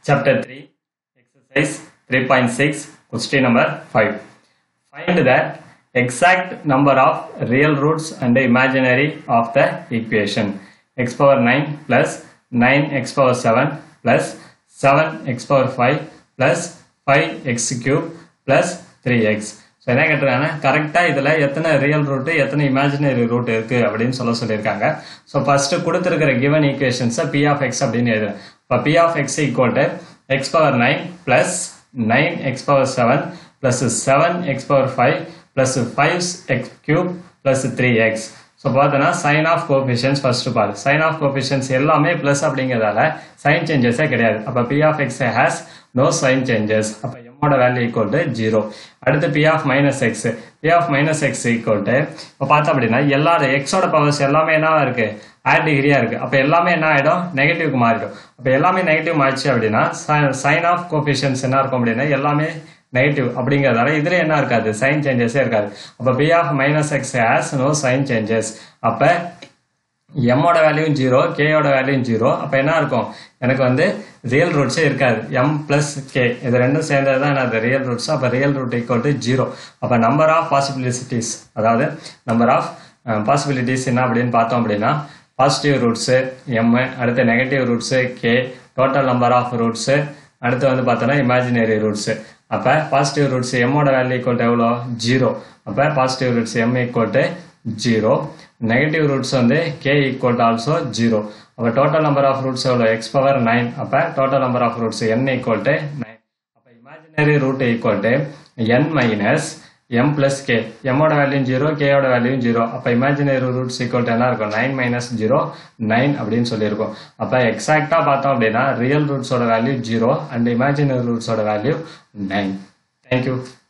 Chapter 3, exercise 3.6, question number 5. Find the exact number of real roots and imaginary of the equation x power 9 plus 9x power 7 plus 7x power 5 plus 5x cube plus 3x so என்ன கேட்டிருக்காங்க கரெக்டாக இதில் எத்தனை real root எத்தனை imaginary root இருக்குது அப்படின்னு சொல்ல சொல்லியிருக்காங்க ஸோ ஃபஸ்ட்டு கொடுத்துருக்கிற கிவன் ஈக்குவேஷன்ஸை பி ஆஃப் எக்ஸ் அப்படின்னு எழுதுறேன் இப்போ P of X equal to X power nine plus nine X power seven plus seven X power five plus five X cube plus three X so பார்த்தோன்னா sign of coefficients first பாரு sign of coefficients எல்லாமே plus அப்படிங்கிறதால sign சேஞ்சஸே கிடையாது அப்போ P of X has no sign changes அப்போ எம்மோட value equal to zero அடுத்து P of minus X P of minus X equal to இப்போ பார்த்தோம் அப்படின்னா எல்லா எக்ஸோட பவர்ஸ் எல்லாமே என்னவா இருக்கு ஆட் டிகிரியா இருக்கு அப்போ எல்லாமே என்ன ஆயிடும் நெகட்டிவ்க்கு மாறிடும் அப்போ எல்லாமே நெகட்டிவ் மாறிச்சு அப்படின்னா சைன் ஆஃப் கோபிஷன்ஸ் என்ன இருக்கும் அப்படின்னா எல்லாமே நெகட்டிவ் அப்படிங்கிறதால இதுல என்ன இருக்காது சைன் சேஞ்சஸே இருக்காது அப்போ P of minus X has no sign changes அப்போ எம்மோட வேல்யூவும் ஜீரோ கேயோட வேல்யூவும் ஜீரோ அப்போ என்ன இருக்கும் எனக்கு வந்து ரியல் ரூட்ஸே இருக்காது எம் பிளஸ் கே இது ரெண்டும் சேர்ந்தது தான் என்னது ரியல் ரூட்ஸ் அப்போ real root equal to zero அப்போ நம்பர் ஆஃப் பாசிபிலிட்டிஸ் அதாவது நம்பர் ஆஃப் பாசிபிலிட்டிஸ் என்ன அப்படின்னு பார்த்தோம் அப்படின்னா பாசிட்டிவ் ரூட்ஸு எம் அடுத்து negative roots K total number of roots அடுத்து வந்து பார்த்தோன்னா இமேஜினரி ரூட்ஸு அப்போ பாசிட்டிவ் ரூட்ஸ் எம்மோட வேல்யூ ஈக்குவல் டு எவ்வளோ ஜீரோ அப்போ positive roots M equal to zero negative roots வந்து K equal to also zero அப்போ டோட்டல் நம்பர் ஆஃப் ரூட்ஸ் எவ்வளோ எக்ஸ் பவர் நைன் அப்போ total number of roots N equal to nine அப்போ imaginary root equal to N minus M plus K எம்மோட value zero கேயோட value zero அப்போ imaginary roots equal to என்ன இருக்கும் nine minus zero nine அப்படின்னு சொல்லியிருக்கோம் அப்போ எக்ஸாக்டாக பார்த்தோம் அப்படின்னா ரியல் ரூட்ஸோட வேல்யூ ஜீரோ அண்ட் இமேஜினரி ரூட்ஸோட வேல்யூ நைன் தேங்க்யூ